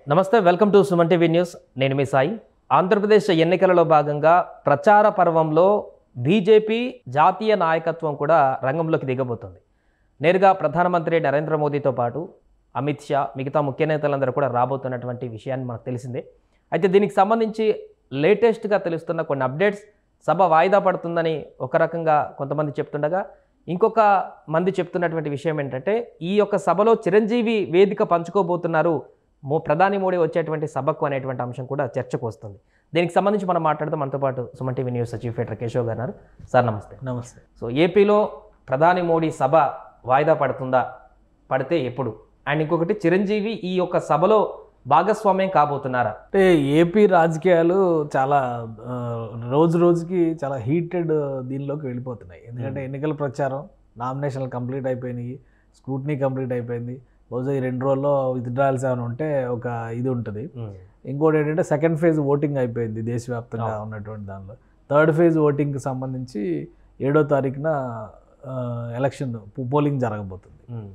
నమస్తే welcome to Suman TV news నేను మీ సాయి ఆంధ్రప్రదేశ్ ఎన్నికలలో భాగంగా ప్రచార పర్వంలో బీజేపీ జాతీయ నాయకత్వం కూడా రంగంలోకి దిగబోతుంది నేరుగా ప్రధానమంత్రి నరేంద్ర మోదీతో పాటు అమిత్ షా మిగతా ముఖ్య నేతలందరూ కూడా రాబోతున్నటువంటి విషయాన్ని మనకు తెలిసిందే అయితే దీనికి సంబంధించి లేటెస్ట్గా తెలుస్తున్న కొన్ని అప్డేట్స్ సభ వాయిదా పడుతుందని ఒక రకంగా కొంతమంది చెప్తుండగా ఇంకొక మంది చెప్తున్నటువంటి విషయం ఏంటంటే ఈ యొక్క సభలో చిరంజీవి వేదిక పంచుకోబోతున్నారు మో ప్రధాని మోడీ వచ్చేటువంటి సభకు అనేటువంటి అంశం కూడా చర్చకు వస్తుంది దీనికి సంబంధించి మనం మాట్లాడితే మనతో పాటు Suman TV news chief editor Keshav గారు ఉన్నారు. సార్ నమస్తే నమస్తే సో ఏపీలో ప్రధాని మోడీ సభ వాయిదా పడుతుందా పడితే ఎప్పుడు అండ్ ఇంకొకటి చిరంజీవి ఈ యొక్క సభలో భాగస్వామ్యం కాబోతున్నారా అంటే ఏపీ రాజకీయాలు చాలా ఆ, రోజు రోజుకి చాలా హీటెడ్ దీనిలోకి వెళ్ళిపోతున్నాయి ఎందుకంటే ఎన్నికల ప్రచారం నామినేషన్లు కంప్లీట్ అయిపోయినాయి స్క్రూట్నీ కంప్లీట్ అయిపోయింది బహుశా ఈ రెండు రోజుల్లో విత్డ్రాయల్స్ ఏమైనా ఉంటే ఒక ఇది ఉంటుంది ఇంకోటి ఏంటంటే సెకండ్ ఫేజ్ ఓటింగ్ అయిపోయింది దేశవ్యాప్తంగా అవును. ఉన్నటువంటి దానిలో థర్డ్ ఫేజ్ ఓటింగ్కి సంబంధించి ఏడో తారీఖున ఆ, ఎలక్షన్ పోలింగ్ జరగబోతుంది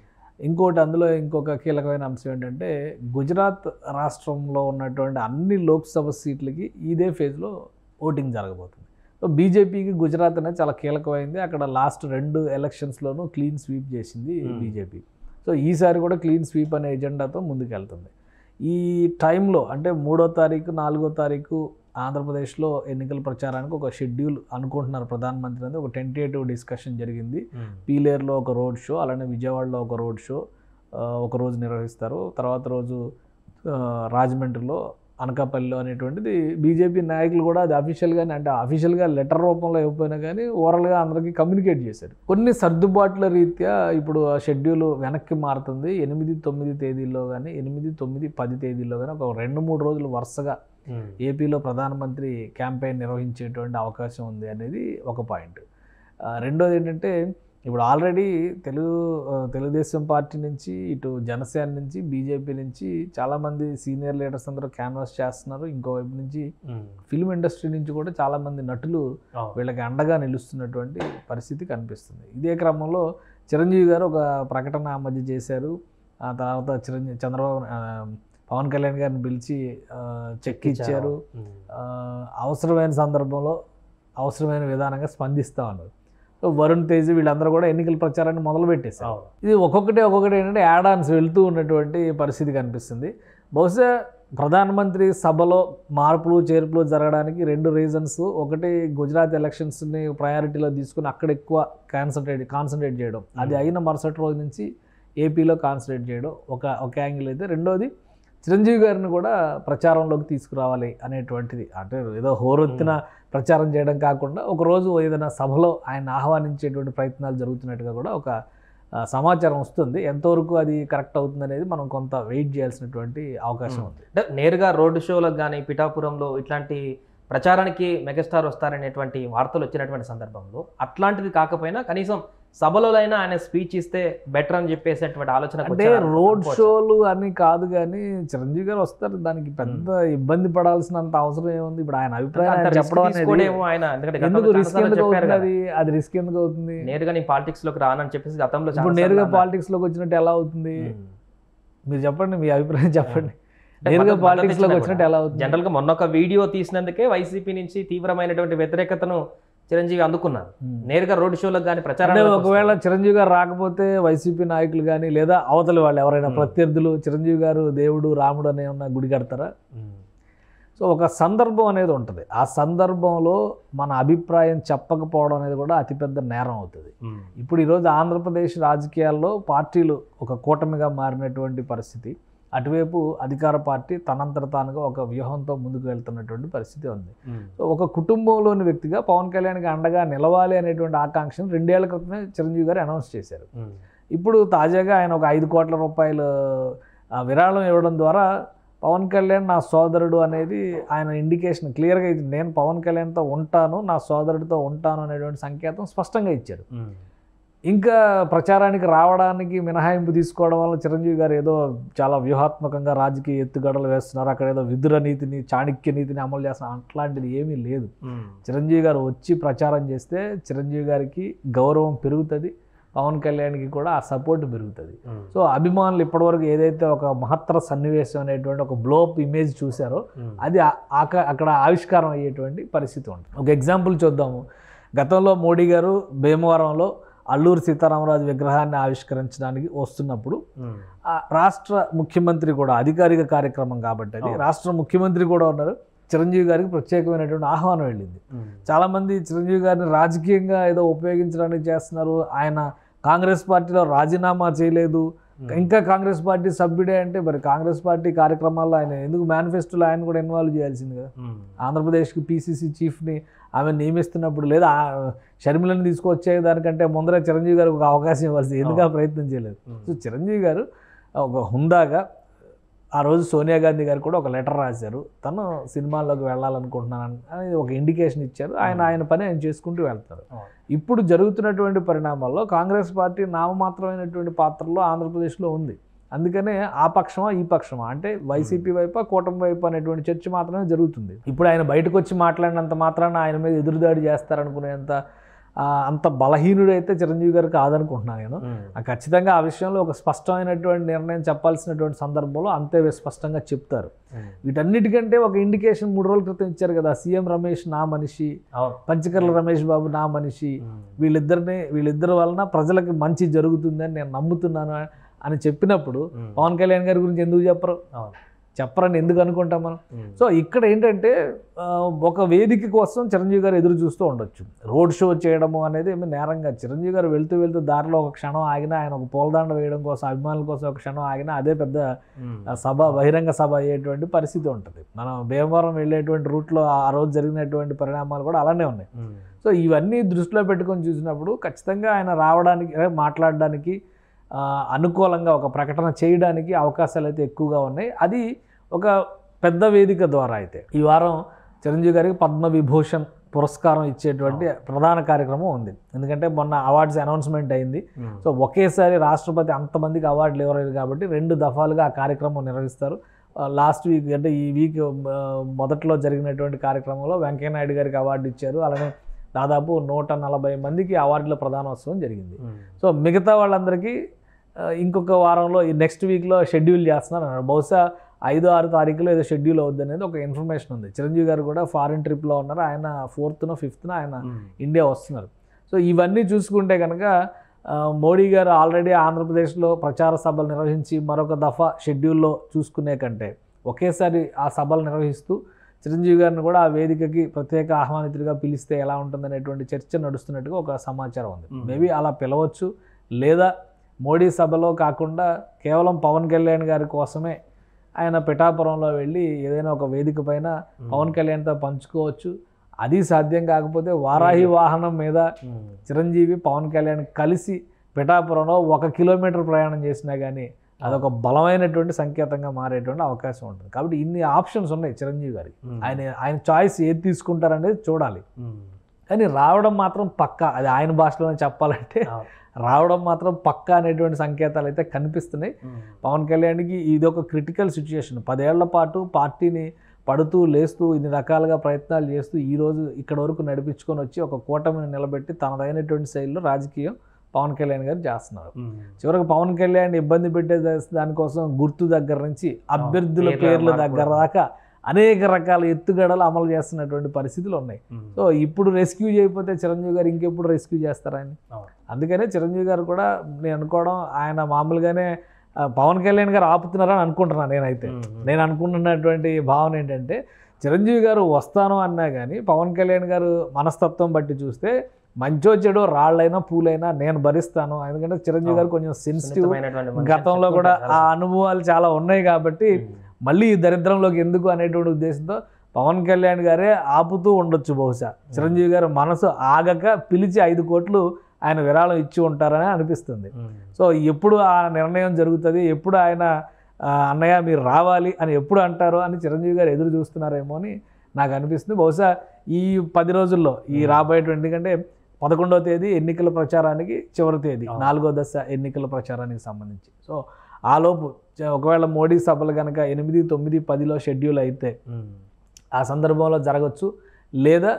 ఇంకోటి అందులో ఇంకొక కీలకమైన అంశం ఏంటంటే గుజరాత్ రాష్ట్రంలో ఉన్నటువంటి అన్ని లోక్సభ సీట్లకి ఇదే ఫేజ్లో ఓటింగ్ జరగబోతుంది సో బీజేపీకి గుజరాత్ అనేది చాలా కీలకమైంది అక్కడ లాస్ట్ రెండు ఎలక్షన్స్లోనూ క్లీన్ స్వీప్ చేసింది Hmm. బీజేపీ సో ఈసారి కూడా క్లీన్ స్వీప్ అనే ఎజెండాతో ముందుకెళ్తుంది ఈ టైంలో అంటే మూడో తారీఖు నాలుగో తారీఖు ఆంధ్రప్రదేశ్లో ఎన్నికల ప్రచారానికి ఒక షెడ్యూల్ అనుకుంటున్నారు ప్రధానమంత్రి అనేది ఒక టెంటేటివ్ డిస్కషన్ జరిగింది పీలేరులో ఒక రోడ్ షో అలానే విజయవాడలో ఒక రోడ్ షో ఆ, ఒక రోజు నిర్వహిస్తారు తర్వాత రోజు ఆ, రాజమండ్రిలో అనకాపల్లిలో అనేటువంటిది బీజేపీ నాయకులు కూడా అది అఫీషియల్గానే అంటే అఫీషియల్గా లెటర్ రూపంలో ఇవ్వకపోయినా కానీ ఓవరాల్గా అందరికీ కమ్యూనికేట్ చేశారు కొన్ని సర్దుబాట్ల రీత్యా ఇప్పుడు ఆ షెడ్యూల్ వెనక్కి మారుతుంది ఎనిమిది తొమ్మిది తేదీల్లో కానీ ఎనిమిది తొమ్మిది పది తేదీల్లో కానీ ఒక రెండు మూడు రోజులు వరుసగా ఏపీలో ప్రధానమంత్రి క్యాంపెయిన్ నిర్వహించేటువంటి అవకాశం ఉంది అనేది ఒక పాయింట్ ఆ, రెండోది ఏంటంటే ఇప్పుడు ఆల్రెడీ తెలుగు ఆ, తెలుగుదేశం పార్టీ నుంచి ఇటు జనసేన నుంచి బీజేపీ నుంచి చాలామంది సీనియర్ లీడర్స్ అందరూ క్యాన్వాస్ చేస్తున్నారు ఇంకోవైపు నుంచి ఫిల్మ్ ఇండస్ట్రీ నుంచి కూడా చాలామంది నటులు వీళ్ళకి అండగా నిలుస్తున్నటువంటి పరిస్థితి కనిపిస్తుంది ఇదే క్రమంలో చిరంజీవి గారు ఒక ప్రకటన ఆ మధ్య చేశారు ఆ తర్వాత చిరంజీవి చంద్రబాబు ఆ, పవన్ కళ్యాణ్ గారిని పిలిచి ఆ, చెక్ ఇచ్చారు ఆ, అవసరమైన సందర్భంలో అవసరమైన విధానంగా స్పందిస్తా ఉన్నారు సో వరుణ్ తేజ్ వీళ్ళందరూ కూడా ఎన్నికల ప్రచారాన్ని మొదలు పెట్టేశారు ఇది ఒక్కొక్కటి ఒక్కొక్కటి ఏంటంటే యాడ్ ఆన్స్ వెళ్తూ ఉన్నటువంటి పరిస్థితి కనిపిస్తుంది బహుశా ప్రధానమంత్రి సభలో మార్పులు చేర్పులు జరగడానికి రెండు రీజన్స్ ఒకటి గుజరాత్ ఎలక్షన్స్ని ప్రయారిటీలో తీసుకుని అక్కడ ఎక్కువ కాన్సన్ట్రేట్ కాన్సన్ట్రేట్ చేయడం అది అయిన మరుసటి రోజు నుంచి ఏపీలో కాన్సన్ట్రేట్ చేయడం ఒక ఒక యాంగిల్ అయితే రెండోది చిరంజీవి గారిని కూడా ప్రచారంలోకి తీసుకురావాలి అనేటువంటిది అంటే ఏదో హోరెత్తిన ప్రచారం చేయడం కాకుండా ఒక రోజు ఏదైనా సభలో ఆయన ఆహ్వానించేటువంటి ప్రయత్నాలు జరుగుతున్నట్టుగా కూడా ఒక ఆ, సమాచారం వస్తుంది ఎంతవరకు అది కరెక్ట్ అవుతుంది అనేది మనం కొంత వెయిట్ చేయాల్సినటువంటి అవకాశం ఉంది అంటే నేరుగా రోడ్డు షోలకు కానీ పిఠాపురంలో ఇట్లాంటి ప్రచారానికి మెగాస్టార్ వస్తారనేటువంటి వార్తలు వచ్చినటువంటి సందర్భంలో అట్లాంటిది కాకపోయినా కనీసం సభలో అయినా ఆయన స్పీచ్ ఇస్తే బెటర్ అని చెప్పేసేటువంటి ఆలోచన అంటే రోడ్ షోలు అని కాదు కానీ చిరంజీవి గారు వస్తారు దానికి పెద్ద ఇబ్బంది పడాల్సినంత అవసరం ఏముంది ఇప్పుడు ఆయన అభిప్రాయం ఆయన చెప్పడం అనేది ఆయన ఎందుకంటే ఎందుకు గతంలో రిస్క్ చాలాసార్లు ఎందుకు చెప్పారు అవుతుంది కదా. అది అది రిస్క్ ఎందుకు అవుతుంది నేరుగా నేను పాలిటిక్స్ లోకి రానని చెప్పేసి గతంలో ఇప్పుడు చాలాసార్లు నేరుగా అన్నారు. పాలిటిక్స్ లోకి వచ్చినట్టు ఎలా అవుతుంది ఉమ్. మీరు చెప్పండి మీ అభిప్రాయం చెప్పండి అంటే నేరుగా మద్దతు- పాలిటిక్స్ మద్దతు లోకి ఇచ్చినా వచ్చినట్టు ఎలా అవుతుంది జనరల్ గా మొన్న ఒక వీడియో తీసినందుకే వైసీపీ నుంచి తీవ్రమైనటువంటి వ్యతిరేకతను చిరంజీవి అందుకున్నారు ఉమ్. నేరుగా రోడ్ షోలకు కానీ అంటే ప్రచారం ఒకవేళ చిరంజీవి గారు రాకపోతే వైసీపీ నాయకులు కానీ లేదా అవతలి వాళ్ళు ఎవరైనా Hmm. ప్రత్యర్థులు చిరంజీవి గారు దేవుడు రాముడు అనే ఉన్న గుడి కడతారా సో ఒక సందర్భం అనేది ఉంటుంది ఆ సందర్భంలో మన అభిప్రాయం చెప్పకపోవడం అనేది కూడా అతిపెద్ద నేరం అవుతుంది ఇప్పుడు ఈరోజు ఆంధ్రప్రదేశ్ రాజకీయాల్లో పార్టీలు ఒక కూటమిగా మారినటువంటి పరిస్థితి అటువైపు అధికార పార్టీ తనంతట తానుగా ఒక వ్యూహంతో ముందుకు వెళ్తున్నటువంటి పరిస్థితి ఉంది సో ఒక కుటుంబంలోని వ్యక్తిగా పవన్ కళ్యాణ్కి అండగా నిలవాలి అనేటువంటి ఆకాంక్షను రెండేళ్ల క్రితమే చిరంజీవి గారు అనౌన్స్ చేశారు ఇప్పుడు తాజాగా ఆయన ఒక ఐదు కోట్ల రూపాయలు ఆ, విరాళం ఇవ్వడం ద్వారా పవన్ కళ్యాణ్ నా సోదరుడు అనేది ఆయన ఇండికేషన్ క్లియర్గా ఇది నేను పవన్ కళ్యాణ్తో ఉంటాను నా సోదరుడితో ఉంటాను అనేటువంటి సంకేతం స్పష్టంగా ఇచ్చారు ఇంకా ప్రచారానికి రావడానికి మినహాయింపు తీసుకోవడం వల్ల చిరంజీవి గారు ఏదో చాలా వ్యూహాత్మకంగా రాజకీయ ఎత్తుగడలు వేస్తున్నారు అక్కడ ఏదో విదుర నీతిని చాణక్య నీతిని అమలు చేస్తున్నారు అట్లాంటిది ఏమీ లేదు చిరంజీవి గారు వచ్చి ప్రచారం చేస్తే చిరంజీవి గారికి గౌరవం పెరుగుతుంది పవన్ కళ్యాణ్కి కూడా ఆ సపోర్ట్ పెరుగుతుంది సో అభిమానులు ఇప్పటివరకు ఏదైతే ఒక మహత్తర సన్నివేశం అనేటువంటి ఒక బ్లోప్ ఇమేజ్ చూశారో అది ఆ- ఆక- అక్కడ ఆవిష్కారం అయ్యేటువంటి పరిస్థితి ఉంటుంది ఒక ఎగ్జాంపుల్ చూద్దాము గతంలో మోడీ గారు భీమవరంలో అల్లూరి సీతారామరాజు విగ్రహాన్ని ఆవిష్కరించడానికి వస్తున్నప్పుడు ఆ రాష్ట్ర ముఖ్యమంత్రి కూడా అధికారిక కార్యక్రమం కాబట్టి అది రాష్ట్ర ముఖ్యమంత్రి కూడా ఉన్నారు చిరంజీవి గారికి ప్రత్యేకమైనటువంటి ఆహ్వానం వెళ్ళింది చాలామంది చిరంజీవి గారిని రాజకీయంగా ఏదో ఉపయోగించడానికి చేస్తున్నారు ఆయన కాంగ్రెస్ పార్టీలో రాజీనామా చేయలేదు ఇంకా కాంగ్రెస్ పార్టీ సభ్యుడే అంటే మరి కాంగ్రెస్ పార్టీ కార్యక్రమాల్లో ఆయన ఎందుకు మేనిఫెస్టోలో ఆయన కూడా ఇన్వాల్వ్ చేయాల్సింది కదా ఆంధ్రప్రదేశ్కి పీసీసీ చీఫ్ని ఆమె నియమిస్తున్నప్పుడు లేదా ఆ షర్మిలను తీసుకొచ్చే దానికంటే ముందర చిరంజీవి గారికి ఒక అవకాశం ఇవ్వాల్సింది ఎందుకు ఆ ప్రయత్నం చేయలేదు సో చిరంజీవి గారు ఒక హుందాగా ఆ రోజు సోనియా గాంధీ గారు కూడా ఒక లెటర్ రాశారు తను సినిమాల్లోకి వెళ్ళాలనుకుంటున్నాను అనేది ఒక ఇండికేషన్ ఇచ్చారు ఆయన ఆయన పని ఆయన చేసుకుంటూ వెళ్తారు ఇప్పుడు జరుగుతున్నటువంటి పరిణామాల్లో కాంగ్రెస్ పార్టీ నామమాత్రమైనటువంటి పాత్రలో ఆంధ్రప్రదేశ్లో ఉంది అందుకనే ఆ పక్షమా ఈ పక్షమా అంటే వైసీపీ వైపా కూటమి వైపు అనేటువంటి చర్చ మాత్రమే జరుగుతుంది ఇప్పుడు ఆయన బయటకు వచ్చి మాట్లాడినంత మాత్రాన ఆయన మీద ఎదురుదాడి చేస్తారనుకునేంత ఆ, అంత బలహీనుడైతే చిరంజీవి గారు కాదనుకుంటున్నాను నేను ఆ ఖచ్చితంగా ఆ విషయంలో ఒక స్పష్టమైనటువంటి నిర్ణయం చెప్పాల్సినటువంటి సందర్భంలో అంతే స్పష్టంగా చెప్తారు వీటన్నిటికంటే ఒక ఇండికేషన్ మూడు రోజుల క్రితం ఇచ్చారు కదా సీఎం రమేష్ నా మనిషి పంచకర్ల రమేష్ బాబు నా మనిషి వీళ్ళిద్దరిని వీళ్ళిద్దరి వలన ప్రజలకి మంచి జరుగుతుందని నేను నమ్ముతున్నాను అని చెప్పినప్పుడు పవన్ కళ్యాణ్ గారి గురించి ఎందుకు చెప్పరు చెప్పరని ఎందుకు అనుకుంటాం మనం సో ఇక్కడ ఏంటంటే ఆ, ఒక వేదిక కోసం చిరంజీవి గారు ఎదురు చూస్తూ ఉండొచ్చు రోడ్ షో చేయడము అనేది ఏమి నేరంగా చిరంజీవి గారు వెళ్తూ వెళ్తూ దారిలో ఒక క్షణం ఆగినా ఆయన ఒక పూలదండ వేయడం కోసం అభిమానుల కోసం ఒక క్షణం ఆగినా అదే పెద్ద ఆ, సభ బహిరంగ సభ అయ్యేటువంటి పరిస్థితి ఉంటుంది మనం భీమవరం వెళ్ళేటువంటి రూట్లో ఆ రోజు జరిగినటువంటి పరిణామాలు కూడా అలానే ఉన్నాయి సో ఇవన్నీ దృష్టిలో పెట్టుకొని చూసినప్పుడు ఖచ్చితంగా ఆయన రావడానికి అదే మాట్లాడడానికి ఆ, అనుకూలంగా ఒక ప్రకటన చేయడానికి అవకాశాలు అయితే ఎక్కువగా ఉన్నాయి అది ఒక పెద్ద వేదిక ద్వారా అయితే ఈ వారం చిరంజీవి గారికి పద్మ విభూషణ్ పురస్కారం ఇచ్చేటువంటి ప్రధాన కార్యక్రమం ఉంది ఎందుకంటే మొన్న అవార్డ్స్ అనౌన్స్మెంట్ అయింది సో ఒకేసారి రాష్ట్రపతి అంతమందికి అవార్డులు ఇవ్వలేదు కాబట్టి రెండు దఫాలుగా ఆ కార్యక్రమం నిర్వహిస్తారు లాస్ట్ వీక్ అంటే ఈ వీక్ ఆ, మొదట్లో జరిగినటువంటి కార్యక్రమంలో వెంకయ్యనాయుడు గారికి అవార్డు ఇచ్చారు అలానే దాదాపు నూట నలభై మందికి అవార్డుల ప్రధానోత్సవం జరిగింది సో మిగతా వాళ్ళందరికీ ఆ, ఇంకొక వారంలో ఈ నెక్స్ట్ వీక్లో షెడ్యూల్ చేస్తున్నారు అన్నారు బహుశా ఐదో ఆరు తారీఖులో ఏదో షెడ్యూల్ అవుద్ది అనేది ఒక ఇన్ఫర్మేషన్ ఉంది చిరంజీవి గారు కూడా ఫారిన్ ట్రిప్లో ఉన్నారు ఆయన ఫోర్త్న ఫిఫ్త్న ఆయన ఇండియా వస్తున్నారు సో ఇవన్నీ చూసుకుంటే కనుక ఆ, మోడీ గారు ఆల్రెడీ ఆంధ్రప్రదేశ్లో ప్రచార సభలు నిర్వహించి మరొక దఫా షెడ్యూల్లో చూసుకునే కంటే ఒకేసారి ఆ సభలు నిర్వహిస్తూ చిరంజీవి గారిని కూడా ఆ వేదికకి ప్రత్యేక ఆహ్వానితుడిగా పిలిస్తే ఎలా ఉంటుందనేటువంటి చర్చ నడుస్తున్నట్టుగా ఒక సమాచారం ఉంది మ్మ్. మేబీ అలా పిలవచ్చు లేదా మోడీ సభలో కాకుండా కేవలం పవన్ కళ్యాణ్ గారి కోసమే ఆయన పిఠాపురంలో వెళ్ళి ఏదైనా ఒక వేదిక పైన పవన్ కళ్యాణ్తో పంచుకోవచ్చు అది సాధ్యం కాకపోతే వారాహి వాహనం మీద చిరంజీవి పవన్ కళ్యాణ్ కలిసి పిఠాపురంలో ఒక కిలోమీటర్ ప్రయాణం చేసినా కానీ అదొక బలమైనటువంటి సంకేతంగా మారేటువంటి అవకాశం ఉంటుంది కాబట్టి ఇన్ని ఆప్షన్స్ ఉన్నాయి చిరంజీవి గారికి ఆయన ఆయన చాయిస్ ఏది తీసుకుంటారనేది చూడాలి కానీ రావడం మాత్రం పక్కా అది ఆయన భాషలోనే చెప్పాలంటే రావడం మాత్రం పక్కా అనేటువంటి సంకేతాలు అయితే కనిపిస్తున్నాయి పవన్ కళ్యాణ్కి ఇది ఒక క్రిటికల్ సిచ్యుయేషన్ పదేళ్ల పాటు పార్టీని పడుతూ లేస్తూ ఇన్ని రకాలుగా ప్రయత్నాలు చేస్తూ ఈ రోజు ఇక్కడ వరకు నడిపించుకొని వచ్చి ఒక కూటమిని నిలబెట్టి తనదైనటువంటి శైలిలో రాజకీయం పవన్ కళ్యాణ్ గారు చేస్తున్నారు చివరికి పవన్ కళ్యాణ్ ఇబ్బంది పెట్టే దా- దానికోసం గుర్తు దగ్గర నుంచి అభ్యర్థుల పేర్ల పేర్ల మార్పు దగ్గర దాకా అనేక రకాల ఎత్తుగడలు అమలు చేస్తున్నటువంటి పరిస్థితులు ఉన్నాయి సో ఇప్పుడు రెస్క్యూ చేయకపోతే చిరంజీవి గారు ఇంకెప్పుడు రెస్క్యూ చేస్తారని అవును. అందుకనే చిరంజీవి గారు కూడా నేను అనుకోవడం ఆయన మామూలుగానే ఆ, పవన్ కళ్యాణ్ గారు ఆపుతున్నారని అనుకుంటున్నాను నేనైతే నేను అనుకుంటున్నటువంటి భావన ఏంటంటే చిరంజీవి గారు వస్తాను అన్నా కానీ పవన్ కళ్యాణ్ గారు మనస్తత్వం బట్టి చూస్తే మంచో చెడో రాళ్ళైనా పూలైనా నేను భరిస్తాను ఎందుకంటే చిరంజీవి గారు కొంచెం సెన్సిటివ్ గతంలో కూడా ఆ అనుభవాలు చాలా ఉన్నాయి కాబట్టి మళ్ళీ ఈ దరిద్రంలోకి ఎందుకు అనేటువంటి ఉద్దేశంతో పవన్ కళ్యాణ్ గారే ఆపుతూ ఉండొచ్చు బహుశా చిరంజీవి గారు మనసు ఆగక పిలిచి ఐదు కోట్లు ఆయన విరాళం ఇచ్చి ఉంటారని అనిపిస్తుంది సో ఎప్పుడు ఆ నిర్ణయం జరుగుతుంది ఎప్పుడు ఆయన ఆ, అన్నయ్య మీరు రావాలి అని ఎప్పుడు అంటారు అని చిరంజీవి గారు ఎదురు చూస్తున్నారేమో అని నాకు అనిపిస్తుంది బహుశా ఈ పది రోజుల్లో ఈ రాబోయేటువంటి ఎందుకంటే పదకొండవ తేదీ ఎన్నికల ప్రచారానికి చివరి తేదీ అవును. నాలుగో దశ ఎన్నికల ప్రచారానికి సంబంధించి సో ఆలోపు చ- ఒకవేళ మోడీ సభలు కనుక ఎనిమిది తొమ్మిది పదిలో షెడ్యూల్ అయితే ఆ సందర్భంలో జరగచ్చు లేదా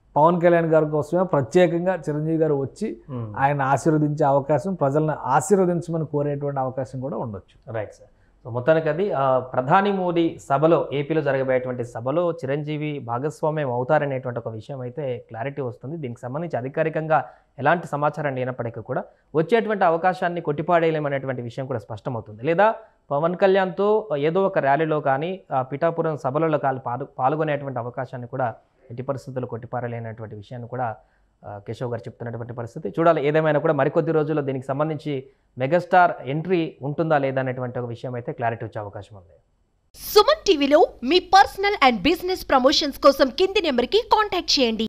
పవన్ కళ్యాణ్ గారి కోసమే ప్రత్యేకంగా చిరంజీవి గారు వచ్చి ఆయన ఆశీర్వదించే అవకాశం ప్రజలను ఆశీర్వదించమని కోరేటువంటి అవకాశం కూడా ఉండొచ్చు రైట్ సార్ సో మొత్తానికి అది ఆ, ప్రధాని మోదీ సభలో ఏపీలో జరగబోయేటువంటి సభలో చిరంజీవి భాగస్వామ్యం అవుతారనేటువంటి ఒక విషయం అయితే క్లారిటీ వస్తుంది దీనికి సంబంధించి అధికారికంగా ఎలాంటి సమాచారం లేనప్పటికీ కూడా వచ్చేటువంటి అవకాశాన్ని కొట్టిపాడేయలేమనేటువంటి విషయం కూడా స్పష్టమవుతుంది లేదా పవన్ కళ్యాణ్తో ఏదో ఒక ర్యాలీలో కానీ ఆ పిఠాపురం సభలలో కానీ పాలు పాల్గొనేటువంటి అవకాశాన్ని కూడా ఎట్టి పరిస్థితుల్లో కొట్టిపారలేనటువంటి విషయాన్ని కూడా ఆ, కేశవ్ గారు చెప్తున్నటువంటి పరిస్థితి చూడాలి ఏదేమైనా కూడా మరికొద్ది రోజుల్లో దీనికి సంబంధించి మెగాస్టార్ ఎంట్రీ ఉంటుందా లేదా అనేటువంటి ఒక విషయం అయితే క్లారిటీ వచ్చే అవకాశం ఉంది సుమన్ టీవీలో మీ పర్సనల్ అండ్ బిజినెస్ ప్రమోషన్స్ కోసం కింది నెంబర్కి కాంటాక్ట్ చేయండి